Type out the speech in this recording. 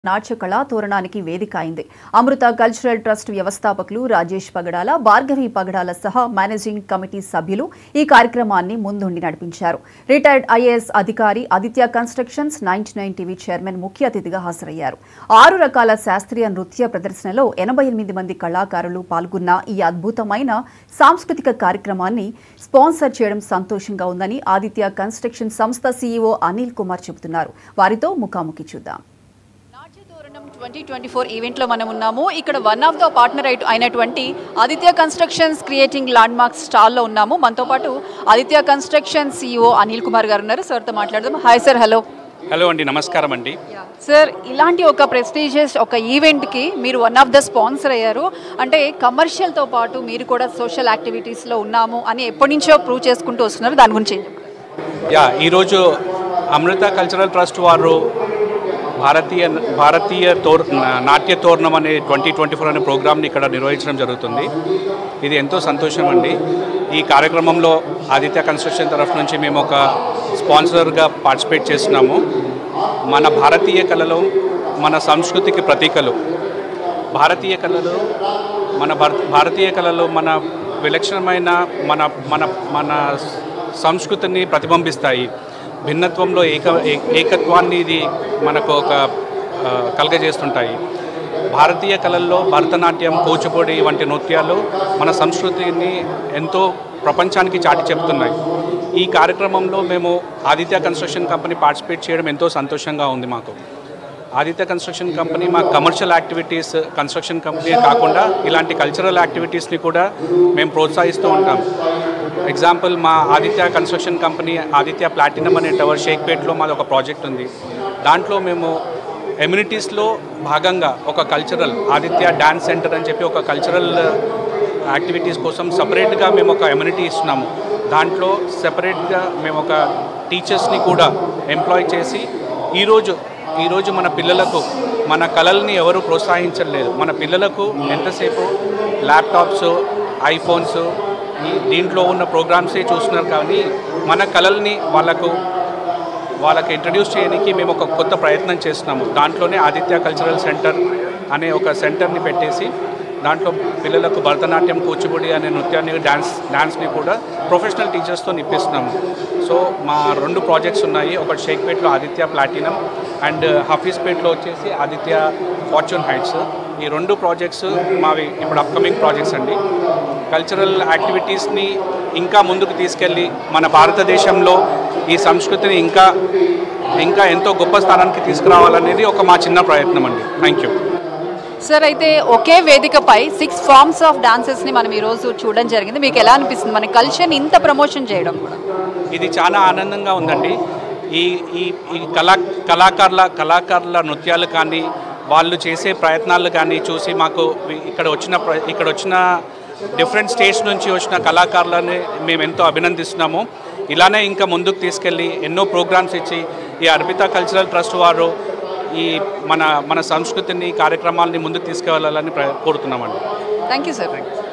నాట్య కళా తోరణానికి వేదిక అయింది అమృత కల్చరల్ ట్రస్ట్ వ్యవస్థాపకులు రాజేష్ పగడాల భార్గవి పగడాల సహా మేనేజింగ్ కమిటీ సభ్యులు ఈ కార్యక్రమాన్ని ముందుండి నడిపించారు రిటైర్డ్ ఐఏఎస్ అధికారి Aditya constructions ninety nine TV chairman ముఖ్య అతిథిగా హాజరయ్యారు ఆరు రకాల శాస్త్రీయ నృత్య ప్రదర్శనలో ఎనభై ఎనిమిది మంది కళాకారులు పాల్గొన్న ఈ అద్భుతమైన సాంస్కృతిక కార్యక్రమాన్ని స్పాన్సర్ చేయడం సంతోషంగా ఉందని ఆదిత్య కన్స్ట్రక్షన్ సంస్థ సీఈఓ అనిల్ కుమార్ చెబుతున్నారు వారితో ముఖాముఖి చూద్దాం నాట్యతోరణం ట్వంటీ ట్వంటీ ఫోర్ ఈవెంట్లో మనం ఉన్నాము ఇక్కడ వన్ ఆఫ్ ద పార్ట్నర్ అయిన- అయినటువంటి Aditya constructions creating landmarks స్టాల్లో ఉన్నాము మనతో పాటు ఆదిత్య కన్స్ట్రక్షన్ సీఈఓ అనిల్ కుమార్ గారు ఉన్నారు సార్తో మాట్లాడదాం హాయ్ సార్ హలో హలో అండి నమస్కారం అండి సార్ ఇలాంటి ఒక ప్రెస్టీజియస్ ఒక ఈవెంట్కి మీరు వన్ ఆఫ్ ద స్పాన్సర్ అయ్యారు అంటే కమర్షియల్తో పాటు మీరు కూడా సోషల్ యాక్టివిటీస్లో ఉన్నాము అని ఎప్పటి నుంచో ప్రూవ్ చేసుకుంటూ వస్తున్నారు దాని గురించి ఏం చెప్తారు? యా ఈరోజు అమృత కల్చరల్ ట్రస్ట్ వారు భారతీయ భారతీయ తోర్ నాట్య తోరణం అనే ట్వంటీ ట్వంటీ ఫోర్ అనే ప్రోగ్రామ్ని ఇక్కడ నిర్వహించడం జరుగుతుంది ఇది ఎంతో సంతోషం అండి ఈ కార్యక్రమంలో ఆదిత్య కన్స్ట్రక్షన్ తరఫు నుంచి మేము ఒక స్పాన్సర్గా పార్టిసిపేట్ చేస్తున్నాము మన భారతీయ కళలో మన సంస్కృతికి ప్రతీకలు భారతీయ కళలు మన భారత భారతీయ కళలు మన విలక్షణమైన మన మన మన సంస్కృతిని ప్రతిబింబిస్తాయి భిన్నత్వంలో ఏక ఏ- ఏకత్వాన్ని ఇది మనకు ఒక ఆ, కలగజేస్తుంటాయి భారతీయ కళల్లో భరతనాట్యం కూచిపూడి వంటి నృత్యాలు మన సంస్కృతిని ఎంతో ప్రపంచానికి చాటి చెప్తున్నాయి ఈ కార్యక్రమంలో మేము ఆదిత్య కన్స్ట్రక్షన్ కంపెనీ పార్టిసిపేట్ చేయడం ఎంతో సంతోషంగా ఉంది మాకు ఆదిత్య కన్స్ట్రక్షన్ కంపెనీ మా కమర్షియల్ యాక్టివిటీస్ కన్స్ట్రక్షన్ కంపెనీ కాకుండా ఇలాంటి కల్చరల్ యాక్టివిటీస్ని కూడా మేము ప్రోత్సహిస్తూ ఉంటాం ఎగ్జాంపుల్ మా Aditya construction company Aditya platinum అనే టవర్ షేక్పేట్లో మాది ఒక ప్రాజెక్ట్ ఉంది దాంట్లో మేము ఎమ్యూనిటీస్లో భాగంగా ఒక కల్చరల్ ఆదిత్య డ్యాన్స్ సెంటర్ అని చెప్పి ఒక కల్చరల్ యాక్టివిటీస్ కోసం సపరేట్గా మేము ఒక ఎమ్యూనిటీ ఇస్తున్నాము దాంట్లో సెపరేట్గా మేము ఒక టీచర్స్ని కూడా ఎంప్లాయ్ చేసి ఈరోజు ఈరోజు మన పిల్లలకు మన కళల్ని ఎవరు ప్రోత్సహించలేదు మన పిల్లలకు ఎంతసేపు ల్యాప్టాప్స్ ఐఫోన్స్ ఈ దీంట్లో ఉన్న ప్రోగ్రామ్సే చూస్తున్నారు కానీ మన కళల్ని వాళ్ళకు వాళ్ళకి ఇంట్రడ్యూస్ చేయడానికి మేము ఒక కొత్త ప్రయత్నం చేస్తున్నాము దాంట్లోనే ఆదిత్య కల్చరల్ సెంటర్ అనే ఒక సెంటర్ని పెట్టేసి దాంట్లో పిల్లలకు భరతనాట్యం కూచిపూడి అనే నృత్యాన్ని డ్యాన్స్ డ్యాన్స్ని కూడా ప్రొఫెషనల్ టీచర్స్తో నిప్పిస్తున్నాము సో మా రెండు ప్రాజెక్ట్స్ ఉన్నాయి ఒకటి షేక్పేట్లో ఆదిత్య ప్లాటినం అండ్ హఫీజ్పేట్లో వచ్చేసి ఆదిత్య ఫార్చ్యూన్ హైట్స్ ఈ రెండు ప్రాజెక్ట్స్ మావి ఇప్పుడు అప్కమింగ్ ప్రాజెక్ట్స్ అండి కల్చరల్ యాక్టివిటీస్ని ఇంకా ముందుకు తీసుకెళ్ళి మన భారతదేశంలో ఈ సంస్కృతిని ఇంకా ఇంకా ఎంతో గొప్ప స్థానానికి తీసుకురావాలనేది ఒక మా చిన్న ప్రయత్నం అండి థ్యాంక్ యూ సార్ అయితే ఒకే వేదికపై సిక్స్ ఫార్మ్స్ ఆఫ్ డాన్సెస్ని మనం ఈరోజు చూడడం జరిగింది మీకు ఎలా అనిపిస్తుంది మన కల్చర్ని ఇంత ప్రమోషన్ చేయడం కూడా ఇది చాలా ఆనందంగా ఉందండి ఈ ఈ ఈ కళా కళాకారుల కళాకారుల నృత్యాలు కానీ వాళ్ళు చేసే ప్రయత్నాలు కానీ చూసి మాకు వి- ఇక్కడ వచ్చిన ప్ర- ఇక్కడ వచ్చిన డిఫరెంట్ స్టేట్స్ నుంచి వచ్చిన కళాకారులని మేము ఎంతో అభినందిస్తున్నాము ఇలానే ఇంకా ముందుకు తీసుకెళ్ళి ఎన్నో ప్రోగ్రామ్స్ ఇచ్చి ఈ అర్పిత కల్చరల్ ట్రస్ట్ వారు ఈ మన మన సంస్కృతిని కార్యక్రమాలని ముందుకు తీసుకెళ్ళాలని ప్ర కోరుతున్నామండి థ్యాంక్ యూ సార్